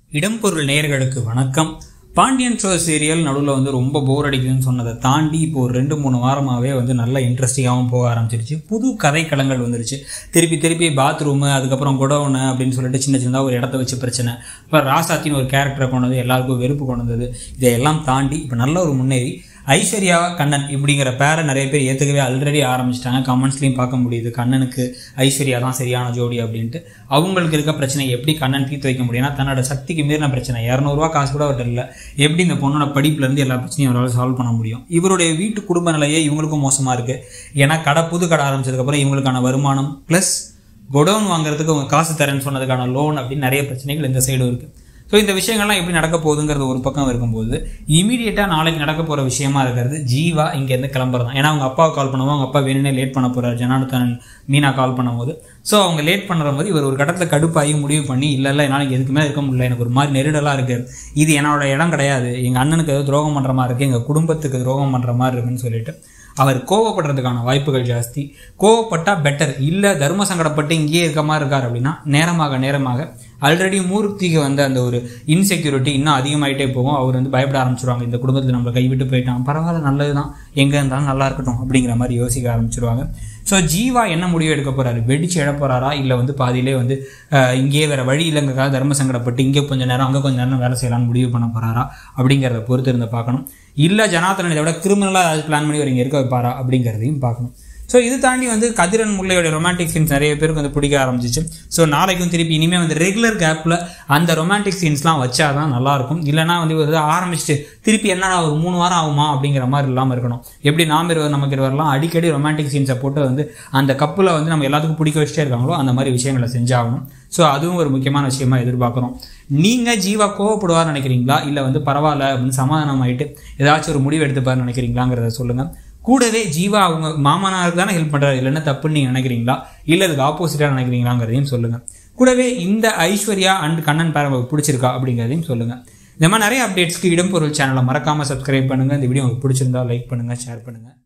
இடம்பொருள் நேயர்களுக்கு வணக்கம் பாண்டியன் ஷோ சீரியல் நடுவில் வந்து ரொம்ப போர் அடிக்குதுன்னு சொன்னதை தாண்டி இப்போ ஒரு ரெண்டு மூணு வாரமாகவே வந்து நல்ல இன்ட்ரெஸ்டிங்காகவும் போக ஆரம்பிச்சிருச்சு புது கதைக்களங்கள் வந்துருச்சு திருப்பி திருப்பி பாத்ரூமு அதுக்கப்புறம் குடவுனு அப்படின்னு சொல்லிட்டு சின்ன சின்னதாக ஒரு இடத்த வச்சு பிரச்சனை இப்போ ராசாத்தின்னு ஒரு கேரக்டரை கொண்டு வந்து எல்லாருக்கும் வெறுப்பு கொண்டு வந்தது இதையெல்லாம் தாண்டி இப்போ நல்ல ஒரு முன்னேறி ஐஸ்வர்யா கண்ணன் இப்படிங்கிற பேரை நிறைய பேர் ஏற்றுக்கவே ஆல்ரெடி ஆரம்பிச்சிட்டாங்க கமெண்ட்ஸ்லையும் பார்க்க முடியுது கண்ணனுக்கு ஐஸ்வர்யா தான் சரியான ஜோடி அப்படின்ட்டு அவங்களுக்கு இருக்க பிரச்சனை எப்படி கண்ணன் தீர்த்து வைக்க முடியும்னா தன்னோட சக்திக்கு மீறின பிரச்சனை இரநூறுவா காசு கூட அவர்கிட்ட இல்லை எப்படி இந்த பொண்ணோட படிப்புலேருந்து எல்லா பிரச்சனையும் அவரால் சால்வ் பண்ண முடியும் இவருடைய வீட்டு குடும்ப நிலையே இவங்களுக்கும் மோசமாக இருக்குது ஏன்னா கடை புது கடை ஆரம்பிச்சதுக்கப்புறம் இவங்களுக்கான வருமானம் ப்ளஸ் குடோன் வாங்குறதுக்கு அவங்க காசு தரேன்னு சொன்னதுக்கான லோன் அப்படின்னு நிறைய பிரச்சனைகள் இந்த சைடும் இருக்குது ஸோ இந்த விஷயங்கள்லாம் எப்படி நடக்க போகுதுங்கிறது ஒரு பக்கம் இருக்கும்போது இமீடியட்டாக நாளைக்கு நடக்க போகிற விஷயமா இருக்கிறது ஜீவா இங்கேருந்து கிளம்புறது தான் ஏன்னா அவங்க அப்பாவை கால் பண்ணுவோம் அவங்க அப்பா வேணுனே லேட் பண்ண போகிறார் ஜனார்தன் மீனா கால் பண்ணும்போது ஸோ அவங்க லேட் பண்ணுற போது இவர் ஒரு கட்டத்தில் கடுப்பாகி முடிவு பண்ணி இல்லை இல்லை என்னால் எதுக்கு மேலே இருக்க முடியல எனக்கு ஒரு மாதிரி நெருடலாக இருக்குது இது என்னோட இடம் கிடையாது எங்கள் அண்ணனுக்கு ஏதோ துரோகம் பண்ணுற மாதிரி இருக்குது எங்கள் குடும்பத்துக்கு துரோகம் பண்ணுற மாதிரி இருக்குன்னு சொல்லிட்டு அவர் கோவப்படுறதுக்கான வாய்ப்புகள் ஜாஸ்தி கோவப்பட்டால் பெட்டர் இல்லை தர்ம சங்கடப்பட்டு இங்கேயே இருக்க மாதிரி இருக்கார் அப்படின்னா நேரமாக நேரமாக ஆல்ரெடி மூர்த்திக்கு வந்த அந்த ஒரு இன்செக்யூரிட்டி இன்னும் அதிகமாகிட்டே போகும் அவர் வந்து பயப்பட ஆரம்பிச்சிருவாங்க இந்த குடும்பத்தில் நம்மளை கைவிட்டு போயிட்டான் பரவாயில்ல நல்லது தான் எங்கே இருந்தாலும் நல்லா இருக்கட்டும் அப்படிங்கிற மாதிரி யோசிக்க ஆரம்பிச்சிருவாங்க ஸோ ஜீவா என்ன முடிவு எடுக்க போகிறாரு வெடிச்சு எழ போகிறாரா இல்லை வந்து பாதியிலே வந்து அஹ், இங்கேயே வேறு வழி இல்லைங்கிறக்காக தர்ம சங்கடப்பட்டு இங்கே கொஞ்சம் நேரம் அங்கே கொஞ்சம் நேரம் வேலை செய்யலாம்னு முடிவு பண்ண போகிறாரா அப்படிங்கிறத பொறுத்து இருந்து பார்க்கணும் இல்லை ஜனார்த்தனன் இதை விட கிரிமினலாக ஏதாவது பிளான் பண்ணி அவர் இங்கே இருக்க வைப்பாரா அப்படிங்கிறதையும் பார்க்கணும் ஸோ இது தாண்டி வந்து கதிரன் முல்லையோட ரொமான்டிக் சீன்ஸ் நிறைய பேருக்கு வந்து பிடிக்க ஆரம்பிச்சிச்சு ஸோ நாளைக்கும் திருப்பி இனிமேல் வந்து ரெகுலர் கேப்பில் அந்த ரொமான்டிக் சீன்ஸ்லாம் வச்சா தான் நல்லாயிருக்கும் இல்லைனா வந்து ஒரு ஆரம்பிச்சுட்டு திருப்பி என்னடா ஒரு மூணு வாரம் ஆகுமா அப்படிங்கிற மாதிரி இல்லாமல் இருக்கணும் எப்படி நாம் இருவர் நமக்கு இருவரெல்லாம் அடிக்கடி ரொமான்டிக் சீன்ஸை போட்டு வந்து அந்த கப்பில் வந்து நம்ம எல்லாத்துக்கும் பிடிக்க வச்சுட்டே இருக்காங்களோ அந்த மாதிரி விஷயங்களை செஞ்சாகணும் ஸோ அதுவும் ஒரு முக்கியமான விஷயமா எதிர்பார்க்குறோம் நீங்கள் ஜீவா கோவப்படுவார்னு நினைக்கிறீங்களா இல்லை வந்து பரவாயில்ல அப்படின்னு சமாதானம் ஆகிட்டு ஏதாச்சும் ஒரு முடிவு எடுத்துப்பார்னு நினைக்கிறீங்களாங்கிறத சொல்லுங்கள் கூடவே ஜீவா அவங்க மாமனாருக்கு தானே ஹெல்ப் பண்ணுறாரு இல்லைன்னா தப்புன்னு நீங்கள் நினைக்கிறீங்களா இல்லை அதுக்கு ஆப்போசிட்டாக நினைக்கிறீங்களாங்கிறதையும் சொல்லுங்கள் கூடவே இந்த ஐஸ்வர்யா அண்ட் கண்ணன் பேர் உங்களுக்கு பிடிச்சிருக்கா அப்படிங்கிறதையும் சொல்லுங்கள் இந்த மாதிரி நிறைய அப்டேட்ஸ்க்கு இடம்பொருள் சேனலை மறக்காமல் சப்ஸ்கிரைப் பண்ணுங்கள் இந்த வீடியோ உங்களுக்கு பிடிச்சிருந்தா லைக் பண்ணுங்கள் ஷேர் பண்ணுங்கள்